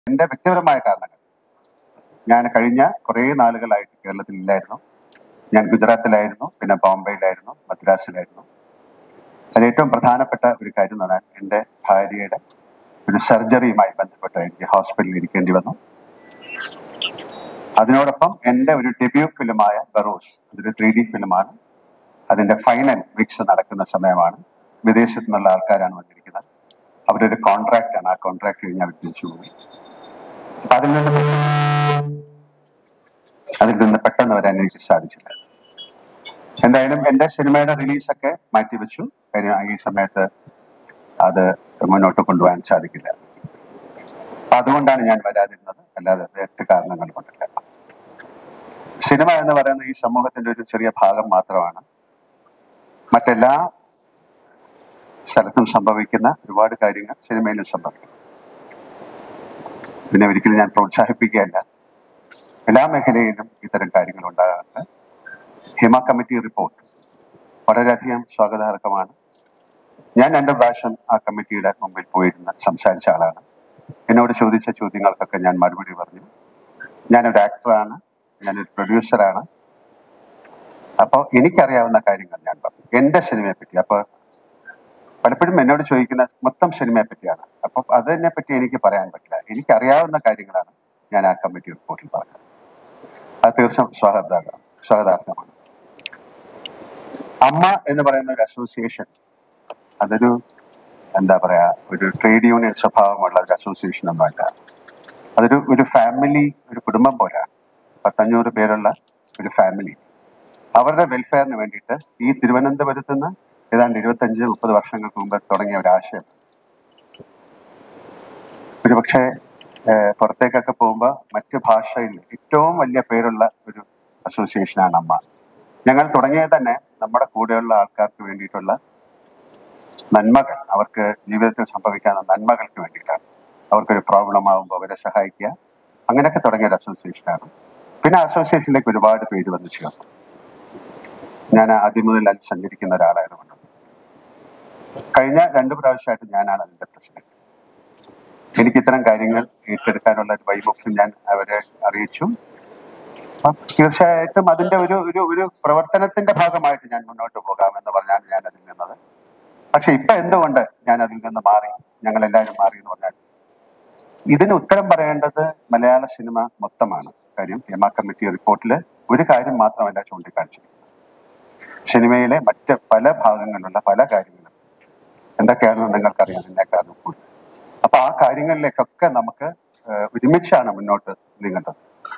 എൻ്റെ വ്യക്തിപരമായ കാരണങ്ങൾ ഞാൻ കഴിഞ്ഞ കുറേ നാളുകളായിട്ട് കേരളത്തിൽ ഇല്ലായിരുന്നു ഞാൻ ഗുജറാത്തിലായിരുന്നു പിന്നെ ബോംബെയിലായിരുന്നു മദ്രാസിലായിരുന്നു അതിൽ ഏറ്റവും പ്രധാനപ്പെട്ട ഒരു കാര്യം എന്ന് പറഞ്ഞാൽ എൻ്റെ ഭാര്യയുടെ ഒരു സർജറിയുമായി ബന്ധപ്പെട്ട് എനിക്ക് ഹോസ്പിറ്റലിൽ ഇരിക്കേണ്ടി വന്നു അതിനോടൊപ്പം എൻ്റെ ഒരു ഡെബ്യൂ ഫിലിമായ ബറോസ് അതൊരു ത്രീ ഡി ഫിലിമാണ് അതിൻ്റെ ഫൈനൽ മിക്സ് നടക്കുന്ന സമയമാണ് വിദേശത്തു നിന്നുള്ള ആൾക്കാരാണ് വന്നിരിക്കുന്നത് അവരുടെ ഒരു കോൺട്രാക്റ്റ് ആണ് ആ കോൺട്രാക്ട് കഴിഞ്ഞ് അവർ തിരിച്ചു പോകും അപ്പൊ അതിൽ നിന്ന് അതിൽ നിന്ന് പെട്ടെന്ന് വരാൻ എനിക്ക് സാധിച്ചില്ല എന്തായാലും എൻ്റെ സിനിമയുടെ റിലീസൊക്കെ മാറ്റിവെച്ചു കാര്യം ഈ സമയത്ത് അത് മുന്നോട്ട് കൊണ്ടുപോകാൻ സാധിക്കില്ല അപ്പൊ അതുകൊണ്ടാണ് ഞാൻ വരാതിരുന്നത് അല്ലാതെ മറ്റ് കാരണങ്ങൾ കൊണ്ടല്ല സിനിമ എന്ന് പറയുന്ന ഈ സമൂഹത്തിന്റെ ഒരു ചെറിയ ഭാഗം മാത്രമാണ് മറ്റെല്ലാ സ്ഥലത്തും സംഭവിക്കുന്ന ഒരുപാട് കാര്യങ്ങൾ സിനിമയിലും സംഭവിക്കും പിന്നെ ഒരിക്കലും ഞാൻ പ്രോത്സാഹിപ്പിക്കുകയല്ല എല്ലാ മേഖലയിലും ഇത്തരം കാര്യങ്ങൾ ഉണ്ടാകാറുണ്ട് ഹിമ കമ്മിറ്റി റിപ്പോർട്ട് വളരെയധികം സ്വാഗതാർഹമാണ് ഞാൻ രണ്ട് പ്രാവശ്യം ആ കമ്മിറ്റിയുടെ മുമ്പിൽ പോയിരുന്ന് സംസാരിച്ച ആളാണ് എന്നോട് ചോദിച്ച ചോദ്യങ്ങൾക്കൊക്കെ ഞാൻ മറുപടി പറഞ്ഞു ഞാനൊരു ആക്ടറാണ് ഞാനൊരു പ്രൊഡ്യൂസറാണ് അപ്പോൾ എനിക്കറിയാവുന്ന കാര്യങ്ങൾ ഞാൻ പറഞ്ഞു എൻ്റെ സിനിമയെ പറ്റി അപ്പോൾ പലപ്പോഴും എന്നോട് ചോദിക്കുന്ന മൊത്തം സിനിമയെ പറ്റിയാണ് അപ്പം അതിനെ പറ്റി എനിക്ക് പറയാൻ പറ്റില്ല എനിക്കറിയാവുന്ന കാര്യങ്ങളാണ് ഞാൻ ആ കമ്മിറ്റി റിപ്പോർട്ടിൽ പറഞ്ഞത് അത് തീർച്ചയായും സ്വാഗതാർഹം സ്വാഗതാർഹമാണ് അമ്മ എന്ന് പറയുന്ന ഒരു അസോസിയേഷൻ അതൊരു എന്താ പറയാ ഒരു ട്രേഡ് യൂണിയൻ സ്വഭാവമുള്ള ഒരു അസോസിയേഷൻ ഒന്നുമല്ല അതൊരു ഒരു ഫാമിലി ഒരു കുടുംബം പോലെയാണ് പത്തഞ്ഞൂറ് പേരുള്ള ഒരു ഫാമിലി അവരുടെ വെൽഫെയറിന് വേണ്ടിയിട്ട് ഈ തിരുവനന്തപുരത്ത് നിന്ന് ഏതാണ്ട് ഇരുപത്തഞ്ച് മുപ്പത് വർഷങ്ങൾക്ക് മുമ്പ് തുടങ്ങിയ ഒരു ആശയം ഒരു പക്ഷേ പുറത്തേക്കൊക്കെ പോകുമ്പോൾ മറ്റ് ഭാഷയിൽ ഏറ്റവും വലിയ പേരുള്ള ഒരു അസോസിയേഷനാണ് അമ്മ ഞങ്ങൾ തുടങ്ങിയത് തന്നെ നമ്മുടെ കൂടെയുള്ള ആൾക്കാർക്ക് വേണ്ടിയിട്ടുള്ള നന്മകൾ അവർക്ക് ജീവിതത്തിൽ സംഭവിക്കാവുന്ന നന്മകൾക്ക് വേണ്ടിയിട്ടാണ് അവർക്കൊരു പ്രോബ്ലം ആകുമ്പോൾ അവരെ സഹായിക്കുക അങ്ങനെയൊക്കെ തുടങ്ങിയ ഒരു അസോസിയേഷനാണ് പിന്നെ അസോസിയേഷനിലേക്ക് ഒരുപാട് പേര് വന്നു ചേർന്നു ഞാൻ ആദ്യം മുതൽ അതിൽ സഞ്ചരിക്കുന്ന ഒരാളായതുകൊണ്ട് കഴിഞ്ഞ രണ്ടു പ്രാവശ്യമായിട്ട് ഞാനാണ് അതിന്റെ പ്രസിഡന്റ് എനിക്ക് ഇത്തരം കാര്യങ്ങൾ ഏറ്റെടുക്കാനുള്ള ഒരു വൈമുഖ്യം ഞാൻ അവരെ അറിയിച്ചു അപ്പം തീർച്ചയായിട്ടും അതിന്റെ ഒരു ഒരു ഒരു പ്രവർത്തനത്തിന്റെ ഭാഗമായിട്ട് ഞാൻ മുന്നോട്ട് പോകാമെന്ന് പറഞ്ഞാണ് ഞാൻ അതിൽ നിന്നത് പക്ഷെ ഇപ്പൊ എന്തുകൊണ്ട് ഞാൻ അതിൽ നിന്ന് മാറി ഞങ്ങൾ എല്ലാവരും മാറി എന്ന് പറഞ്ഞാൽ ഇതിന് ഉത്തരം പറയേണ്ടത് മലയാള സിനിമ മൊത്തമാണ് കാര്യം ഹേമ കമ്മിറ്റി റിപ്പോർട്ടിൽ ഒരു കാര്യം മാത്രമല്ല ചൂണ്ടിക്കാണിച്ചിരിക്കുന്നത് സിനിമയിലെ മറ്റ് പല ഭാഗങ്ങളിലുള്ള പല കാര്യങ്ങളും എന്തൊക്കെയാണെന്ന് നിങ്ങൾക്കറിയാം എന്നെക്കാളും കൂടുതൽ അപ്പൊ ആ കാര്യങ്ങളിലേക്കൊക്കെ നമുക്ക് ഏഹ്, ഒരുമിച്ചാണ് മുന്നോട്ട് നീങ്ങേണ്ടത്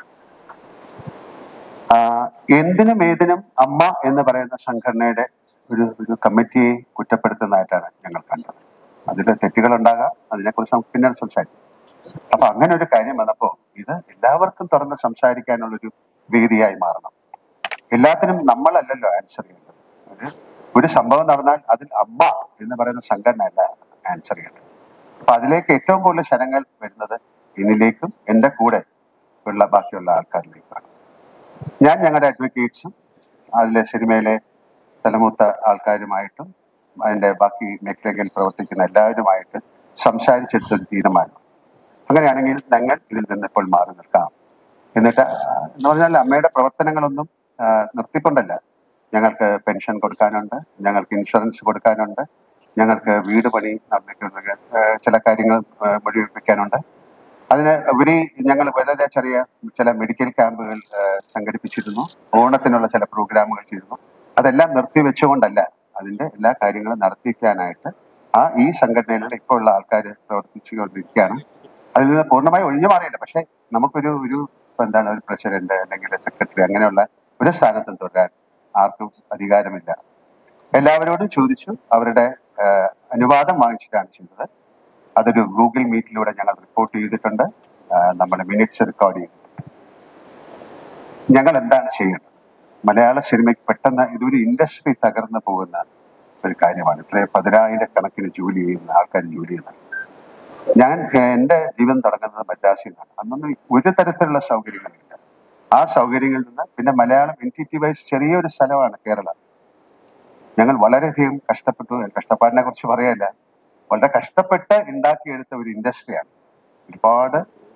ആ, എന്തിനും ഏതിനും അമ്മ എന്ന് പറയുന്ന സംഘടനയുടെ ഒരു ഒരു കമ്മിറ്റിയെ കുറ്റപ്പെടുത്തുന്നതായിട്ടാണ് ഞങ്ങൾ കണ്ടത് അതിൽ തെറ്റുകളുണ്ടാകാം അതിനെക്കുറിച്ച് നമുക്ക് പിന്നീട് സംസാരിക്കാം അപ്പൊ അങ്ങനെ ഒരു കാര്യം വന്നപ്പോ ഇത് എല്ലാവർക്കും തുറന്ന് സംസാരിക്കാനുള്ള ഒരു വേദിയായി മാറണം എല്ലാത്തിനും നമ്മളല്ലല്ലോ ആൻസർ ചെയ്യേണ്ടത് ഒരു ഒരു സംഭവം നടന്നാൽ അതിൽ അമ്മ എന്ന് പറയുന്ന സംഘടന അല്ല ആൻസർ ചെയ്യേണ്ടത് അപ്പൊ അതിലേക്ക് ഏറ്റവും കൂടുതൽ ജനങ്ങൾ വരുന്നത് എന്നിലേക്കും എന്റെ കൂടെ ഉള്ള ബാക്കിയുള്ള ആൾക്കാരിലേക്കാണ് ഞാൻ ഞങ്ങളുടെ അഡ്വക്കേറ്റ്സും അതിലെ സിനിമയിലെ തലമൂത്ത ആൾക്കാരുമായിട്ടും അതിന്റെ ബാക്കി മേഖലകളിൽ പ്രവർത്തിക്കുന്ന എല്ലാവരുമായിട്ട് സംസാരിച്ചെടുത്തൊരു തീരുമാനം അങ്ങനെയാണെങ്കിൽ ഞങ്ങൾ ഇതിൽ നിന്ന് ഇപ്പോൾ മാറി നിൽക്കാം എന്നിട്ട് ആ, എന്ന് പറഞ്ഞാൽ അമ്മയുടെ പ്രവർത്തനങ്ങളൊന്നും ആ, നിർത്തിക്കൊണ്ടല്ല ഞങ്ങൾക്ക് പെൻഷൻ കൊടുക്കാനുണ്ട് ഞങ്ങൾക്ക് ഇൻഷുറൻസ് കൊടുക്കാനുണ്ട് ഞങ്ങൾക്ക് വീട് പണി നടന്നിട്ടുണ്ട് ആ, ചില കാര്യങ്ങൾ ആ, മുഴുവിപ്പിക്കാനുണ്ട് അതിന് ഉപരി ഞങ്ങൾ വളരെ ചെറിയ ചില മെഡിക്കൽ ക്യാമ്പുകൾ ആ, സംഘടിപ്പിച്ചിരുന്നു ഓണത്തിനുള്ള ചില പ്രോഗ്രാമുകൾ ചെയ്തിരുന്നു അതെല്ലാം നിർത്തിവെച്ചുകൊണ്ടല്ല അതിന്റെ എല്ലാ കാര്യങ്ങളും നടത്തിക്കാനായിട്ട് ആ ഈ സംഘടനയിലുള്ള ഇപ്പോൾ ഉള്ള ആൾക്കാർ പ്രവർത്തിച്ചുകൊണ്ടിരിക്കുകയാണ് അതിൽ നിന്ന് പൂർണ്ണമായി ഒഴിഞ്ഞു മാറിയില്ല പക്ഷെ നമുക്കൊരു ഒരു ഇപ്പൊ എന്താണ് ഒരു പ്രസിഡന്റ് അല്ലെങ്കിൽ സെക്രട്ടറി അങ്ങനെയുള്ള ഒരു സ്ഥാനത്തും തുടരാൻ ആർക്കും അധികാരമില്ല എല്ലാവരോടും ചോദിച്ചു അവരുടെ ആ, അനുവാദം വാങ്ങിച്ചിട്ടാണ് ചെയ്തത് അതൊരു ഗൂഗിൾ മീറ്റിലൂടെ ഞങ്ങൾ റിപ്പോർട്ട് ചെയ്തിട്ടുണ്ട് ആ, നമ്മുടെ മിനിറ്റ്സ് റെക്കോർഡ് ചെയ്തിട്ടുണ്ട് ഞങ്ങൾ എന്താണ് ചെയ്യേണ്ടത് മലയാള സിനിമയ്ക്ക് പെട്ടെന്ന് ഇതൊരു ഇൻഡസ്ട്രി തകർന്നു പോകുന്ന ഒരു കാര്യമാണ് ഇത്രയും പതിനായിരക്കണക്കിന് ജോലി ചെയ്യുന്ന ആൾക്കാർ ജോലി ചെയ്യുന്നത് ഞാൻ ഏഹ്, എന്റെ ജീവിതം തുടങ്ങുന്നത് മദ്രാസിൽ നിന്നാണ് അന്നൊന്നും ഒരു തരത്തിലുള്ള സൗകര്യങ്ങളില്ല ആ സൗകര്യങ്ങളിൽ നിന്ന് പിന്നെ മലയാളം എൻ ടി ടി വൈസ് ചെറിയൊരു സ്ഥലമാണ് കേരളം ഞങ്ങൾ വളരെയധികം കഷ്ടപ്പെട്ടു കഷ്ടപ്പാടിനെ കുറിച്ച് പറയല്ല വളരെ കഷ്ടപ്പെട്ട് ഉണ്ടാക്കിയെടുത്ത ഒരു ഇൻഡസ്ട്രിയാണ് ഒരുപാട്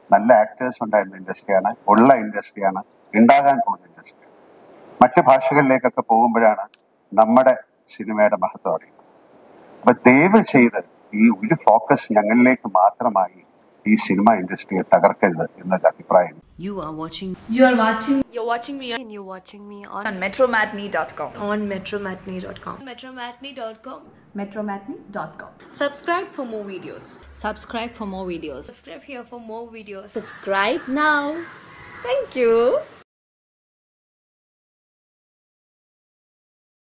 നല്ല ആക്ടേഴ്സ് ഉണ്ടായിരുന്ന ഇൻഡസ്ട്രിയാണ് ഉള്ള ഇൻഡസ്ട്രിയാണ് ഉണ്ടാകാൻ പോകുന്ന ഇൻഡസ്ട്രി മറ്റ് ഭാഷകളിലേക്കൊക്കെ പോകുമ്പോഴാണ് നമ്മുടെ സിനിമയുടെ മഹത്വം അറിയുന്നത് അപ്പൊ ദയവ് ചെയ്ത് ഈ ഒരു ഫോക്കസ് ഞങ്ങളിലേക്ക് മാത്രമായി ഈ സിനിമ ഇൻഡസ്ട്രിയെ തകർക്കരുത് എന്നൊരു അഭിപ്രായം You are watching You are watching You're watching me and you're watching me on, on metromatney.com. on metromatney.com. metromatney.com. Metromatney.com. subscribe for more videos subscribe for more videos Subscribe here for more videos. Subscribe now. Thank you.